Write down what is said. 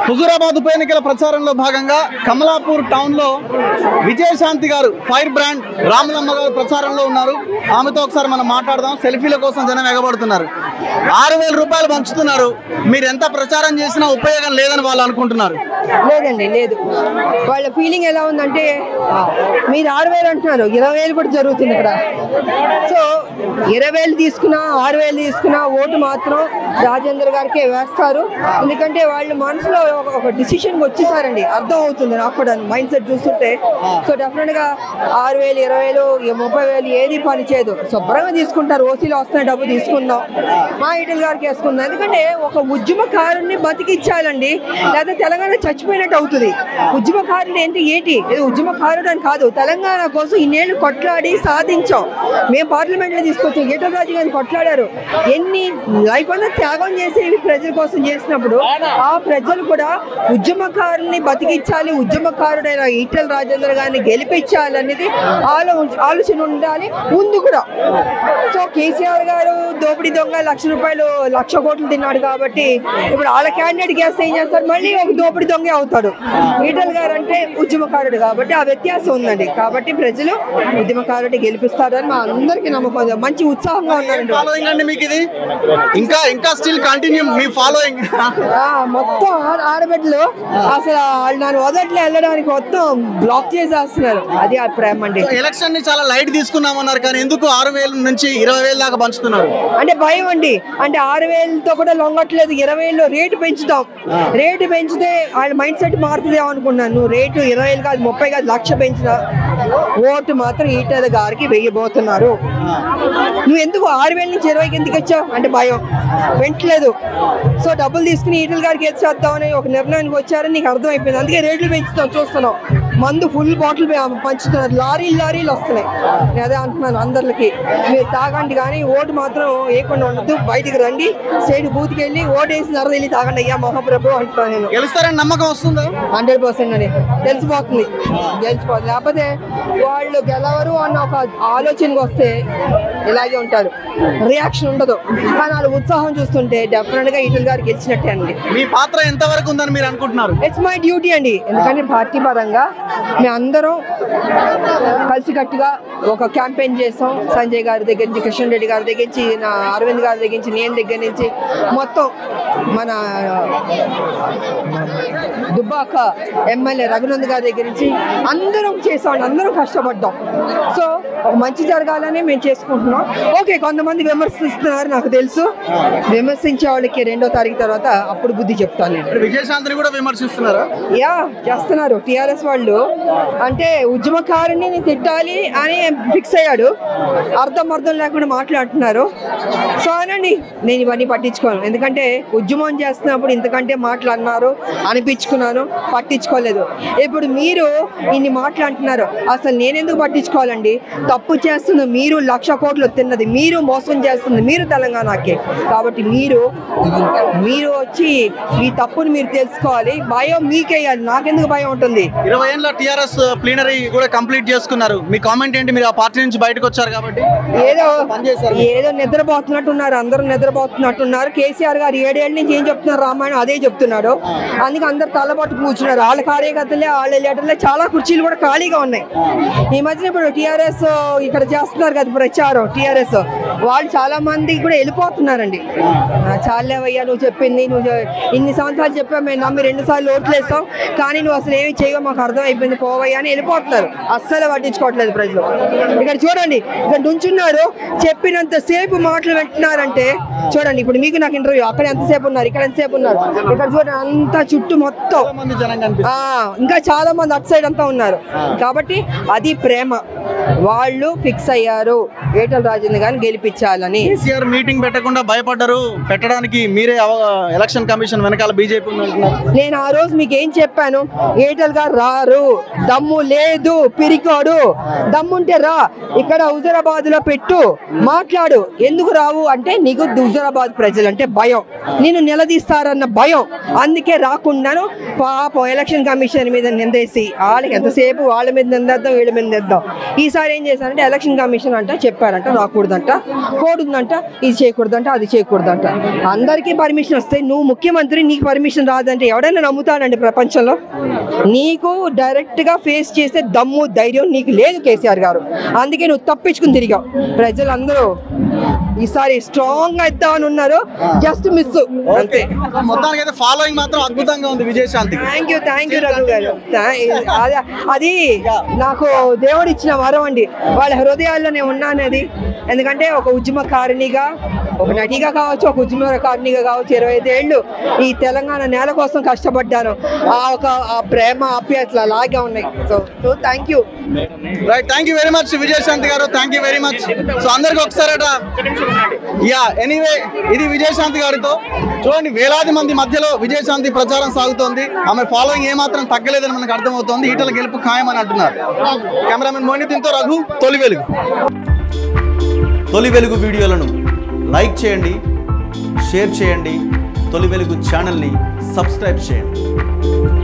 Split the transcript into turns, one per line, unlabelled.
హుజూరాబాద్ ఉప ఎన్నికల ప్రచారంలో భాగంగా కమలాపూర్ టౌన్ లో విజయశాంతి గారు ఫైర్ బ్రాండ్ రాములమ్మ గారు ప్రచారంలో ఉన్నారు ఆమెతో ఒకసారి మనం మాట్లాడదాం సెల్ఫీల కోసం జనం ఎగబడుతున్నారు ఆరు వేల రూపాయలు పంచుతున్నారు మీరు ఎంత ప్రచారం చేసినా ఉపయోగం లేదని వాళ్ళు అనుకుంటున్నారు
లేదండి లేదు వాళ్ళ ఫీలింగ్ ఎలా ఉందంటే మీరు ఆరు వేలు అంటున్నారు ఇరవై వేలు కూడా జరుగుతుంది ఇక్కడ సో ఇరవై వేలు తీసుకున్నా ఆరు వేలు తీసుకున్నా ఓటు మాత్రం రాజేంద్ర గారికే వేస్తారు ఎందుకంటే వాళ్ళు మనసులో ఒక- ఒక డిసిషన్ వచ్చేసారండి అర్థం అవుతుంది నాకు కూడా మైండ్ సెట్ చూస్తుంటే సో డెఫినెట్ గా ఆరు వేలు ఇరవై వేలు ఈ ముప్పై వేలు ఏది పని చేయదు శుభ్రంగా తీసుకుంటారు ఓసీలో వస్తున్న డబ్బు తీసుకుందాం మా ఈటల్ గారికి వేసుకుందాం ఎందుకంటే ఒక ఉద్యమకారుని బతికిచ్చాలండి లేదా తెలంగాణ చచ్చిపోయినట్టు అవుతుంది ఉద్యమకారుడు ఏంటి ఏంటి ఇది ఉద్యమకారుడు అని కాదు తెలంగాణ కోసం ఇన్నేళ్ళు కొట్లాడి సాధించాం మేము పార్లమెంట్ లో తీసుకొచ్చాం ఈటల రాజు గారిని కొట్లాడారు ఎన్ని లైఫ్ అంతా త్యాగం చేసి ప్రజల కోసం చేసినప్పుడు ఆ ప్రజలు కూడా ఉద్యమకారుల్ని బతికించాలి ఉద్యమకారుడైన ఈటల రాజేంద్ర గారిని గెలిపించాలి అనేది ఆలో ఆలోచన ఉండాలి ముందు కూడా సో కేసీఆర్ గారు దోపిడీ దొంగ లక్ష రూపాయలు లక్ష కోట్లు తిన్నాడు కాబట్టి ఇప్పుడు వాళ్ళ క్యాండిడేట్ గ్యాస్ ఏం చేస్తారు మళ్ళీ ఒక దోపిడీ దొంగే అవుతాడు ఈటల్ గారు అంటే ఉద్యమకారుడు కాబట్టి ఆ వ్యత్యాసం ఉందండి కాబట్టి ప్రజలు ఉద్యమకారుడి గెలిపిస్తారని మా అందరికీ నమ్మకం ఉంది. మంచి ఉత్సాహంగా ఉన్నారండి
ఫాలోయింగ్ అండి మీకు ఇది ఇంకా ఇంకా స్టిల్ కంటిన్యూ మీ ఫాలోయింగ్
ఆ, మొత్తం ఆడ- ఆడబిడ్డలు అసలు వాళ్ళు నన్ను వదట్లే వెళ్ళడానికి మొత్తం బ్లాక్ చేసేస్తున్నారు అది ఆ ప్రేమ అండి
ఎలక్షన్ ని చాలా లైట్ తీసుకున్నామన్నారు కానీ ఎందుకు ఆరు వేల నుంచి ఇరవై వేల దాకా పంచుతున్నారు
అంటే భయం అండి అంటే ఆరు వేలతో కూడా లొంగట్లేదు ఇరవై వేలు రేటు పెంచుతాం రేటు పెంచితే వాళ్ళ మైండ్ సెట్ మారుతుందేమో అనుకున్నాను నువ్వు రేటు ఇరవై వేలు కాదు ముప్పై కాదు లక్ష పెంచిన ఓటు మాత్రం ఈటల గారికి వెయ్యబోతున్నారు నువ్వు ఎందుకు ఆరు వేల నుంచి ఇరవైకి ఎందుకు వచ్చావు అంటే భయం వెంటలేదు సో డబ్బులు తీసుకుని ఈటల గారికి ఎత్తి చేద్దామని ఒక నిర్ణయానికి వచ్చారని నీకు అర్థమైపోయింది అందుకే రేట్లు పెంచుతాం చూస్తున్నాం మందు ఫుల్ బాటిల్ పంచుతున్నారు లారీలు లారీలు వస్తున్నాయి నేను అదే అంటున్నాను అందరికి మీరు తాగండి కానీ ఓటు మాత్రం వేయకుండా ఉండద్దు బయటికి రండి సైడ్ బూత్కి వెళ్ళి ఓటు వేసిన తర్వాత వెళ్ళి తాగండి అయ్యా మహాప్రభు అంటున్నాను నేను
గెలుస్తారని నమ్మకం వస్తుందా
హండ్రెడ్ పర్సెంట్ అని తెలిసిపోతుంది గెలిచిపోతుంది లేకపోతే వాళ్ళు గెలవరు అన్న ఒక ఆలోచనకు వస్తే ఇలాగే ఉంటారు రియాక్షన్ ఉండదు కానీ వాళ్ళ ఉత్సాహం చూస్తుంటే డెఫినెట్ గా ఈటల్ గారు గెలిచినట్టే అండి
మీ పాత్ర ఎంత వరకు ఉందని మీరు అనుకుంటున్నారు
ఇట్స్ మై డ్యూటీ అండి ఎందుకంటే పార్టీ పరంగా మేము అందరం కలిసికట్టుగా ఒక క్యాంపెయిన్ చేస్తాం సంజయ్ గారి దగ్గర నుంచి కిషన్ రెడ్డి గారి దగ్గర నుంచి నా అరవింద్ గారి దగ్గర నుంచి నేను దగ్గర నుంచి మొత్తం మన దుబ్బాక ఎమ్మెల్యే రఘునంద్ గారి దగ్గర నుంచి అందరం చేసాం అందరం కష్టపడ్డాం సో ఒక మంచి జరగాలని మేము చేసుకుంటున్నాం ఓకే కొంతమంది విమర్శిస్తున్నారు నాకు తెలుసు విమర్శించే వాళ్ళకి రెండో తారీఖు తర్వాత అప్పుడు బుద్ధి చెప్తాను నేను
ఇప్పుడు విజయశాంతిని కూడా విమర్శిస్తున్నారా
యా చేస్తున్నారు టిఆర్ఎస్ వాళ్ళు అంటే ఉద్యమకారుని తిట్టాలి అని ఫిక్స్ అయ్యాడు అర్థం అర్థం లేకుండా మాట్లాడుతున్నారు సో అనండి నేను ఇవన్నీ పట్టించుకోను ఎందుకంటే ఉద్యమం చేస్తున్నప్పుడు ఇంతకంటే మాట్లాడినారు అనిపించుకున్నాను పట్టించుకోలేదు ఇప్పుడు మీరు ఇన్ని మాట్లాడుతున్నారు అసలు నేనెందుకు పట్టించుకోవాలండి తప్పు చేస్తుంది మీరు లక్ష కోట్లు తిన్నది మీరు మోసం చేస్తుంది మీరు తెలంగాణకి కాబట్టి మీరు మీరు వచ్చి మీ తప్పుని మీరు తెలుసుకోవాలి భయం మీకేయాలి నాకెందుకు భయం ఉంటుంది
ఇరవై ఏళ్ళ టిఆర్ఎస్ ప్లీనరీ కూడా కంప్లీట్ చేసుకున్నారు మీ కామెంట్ ఏంటి మీరు ఆ పార్టీ నుంచి బయటకు వచ్చారు కాబట్టి
ఏదో
పనిచేశారు.
ఏదో నిద్రపోతున్నట్టున్నారు అందరూ నిద్రపోతున్నట్టున్నారు కేసీఆర్ గారు ఏడేళ్ళ నుంచి ఏం చెప్తున్నారు రామాయణం అదే చెప్తున్నాడు అందుకే అందరు తలపట్టు కూర్చున్నారు వాళ్ళ కార్యకర్తలే వాళ్ళ లీడర్లే చాలా కుర్చీలు కూడా ఖాళీగా ఉన్నాయి ఈ మధ్యన ఇప్పుడు టీఆర్ఎస్ ఇక్కడ చేస్తున్నారు కదా ప్రచారం టీఆర్ఎస్ వాళ్ళు చాలా మంది కూడా వెళ్ళిపోతున్నారండి ఆ, చాలేవయ్యా నువ్వు చెప్పింది నువ్వు చె- ఇన్ని సంవత్సరాలు చెప్పావు మేము నమ్మి రెండు సార్లు ఓట్లు వేస్తాం కానీ నువ్వు అసలు ఏమి చేయవు మాకు అర్థం అయిపోయింది పోవయ్యా అని వెళ్ళిపోతున్నారు అస్సలు పట్టించుకోవట్లేదు ప్రజలు ఇక్కడ చూడండి ఇక్కడ నుంచున్నారు చెప్పినంత సేపు మాటలు వింటున్నారంటే చూడండి ఇప్పుడు మీకు నాకు ఇంటర్వ్యూ అక్కడ ఎంతసేపు ఉన్నారు ఇక్కడ ఎంతసేపు ఉన్నారు ఇక్కడ చూడండి అంతా చుట్టూ మొత్తం
చాలా మంది జనం కనిపిస్తారు
ఆ ఇంకా చాలా మంది అటు సైడ్ అంతా ఉన్నారు కాబట్టి అది ప్రేమ వాళ్ళు ఫిక్స్ అయ్యారు ఏటల్ రాజేంద్ర గారిని గెలిపించాలని
కేసీఆర్ మీటింగ్ పెట్టకుండా భయపడ్డారు పెట్టడానికి మీరే అవ- ఎలక్షన్ కమిషన్ వెనకాల బీజేపీ ఉంది అంటున్నారు
నేను ఆ రోజు మీకు ఏం చెప్పాను ఏటల్ గారు రారు దమ్ము లేదు పిరికోడు దమ్ముంటే రా ఇక్కడ హుజరాబాద్ లో పెట్టు మాట్లాడు ఎందుకు రావు అంటే నీకు హుజరాబాద్ ప్రజలంటే భయం నేను నిలదీస్తారన్న భయం అందుకే రాకుండాను పాపం ఎలక్షన్ కమిషన్ మీద నిందేసి వాళ్ళకి ఎంతసేపు వాళ్ళ మీద నిందేద్దాం వీళ్ళ మీద నిందేద్దాం ఈ ఈసారి ఏం చేశారంటే ఎలక్షన్ కమిషన్ అంట చెప్పారంట రాకూడదంట కోడ్ ఉందంట ఇది చేయకూడదంట అది చేయకూడదంట అందరికీ పర్మిషన్ వస్తే నువ్వు ముఖ్యమంత్రి నీకు పర్మిషన్ రాదంటే ఎవడైనా నమ్ముతానండి ప్రపంచంలో నీకు డైరెక్ట్గా ఫేస్ చేసే దమ్ము ధైర్యం నీకు లేదు కేసీఆర్ గారు అందుకే నువ్వు తప్పించుకుని తిరిగావు ప్రజలందరూ ఈసారి స్ట్రాంగ్ గా ఇద్దామని ఉన్నారు జస్ట్ మిస్ అంతే
మొత్తానికి అయితే ఫాలోయింగ్ మాత్రం అద్భుతంగా ఉంది విజయశాంతికి
thank you thank you Raghu గారు థా- అది- అది నాకు దేవుడు ఇచ్చిన వరం అండి వాళ్ళ హృదయాల్లో నేను ఉన్నానది ఎందుకంటే ఒక ఉద్యమకారిణిగా ఒక నటిగా కావచ్చు ఒక ఉద్యమకారిణిగా కావచ్చు ఇరవై ఐదేళ్ళు ఈ తెలంగాణ నేల కోసం కష్టపడ్డాను ఆ ఒక ఆ ప్రేమ ఆప్యాయతలు అలాగే ఉన్నాయి so so thank you
right thank you very much Vijayashanti గారు thank you very much so అందరికి ఒకసారట యా ఎనీవే ఇది విజయశాంతి గారితో చూడండి వేలాది మంది మధ్యలో విజయశాంతి ప్రచారం సాగుతోంది ఆమె ఫాలోయింగ్ ఏమాత్రం తగ్గలేదని మనకు అర్థమవుతోంది ఈటల గెలుపు ఖాయమని అంటున్నారు కెమెరామెన్ మోనితిన్తో రఘు తొలి వెలుగు
తొలి వెలుగు వీడియోలను లైక్ చేయండి షేర్ చేయండి తొలి వెలుగు ఛానల్ని సబ్స్క్రైబ్ చేయండి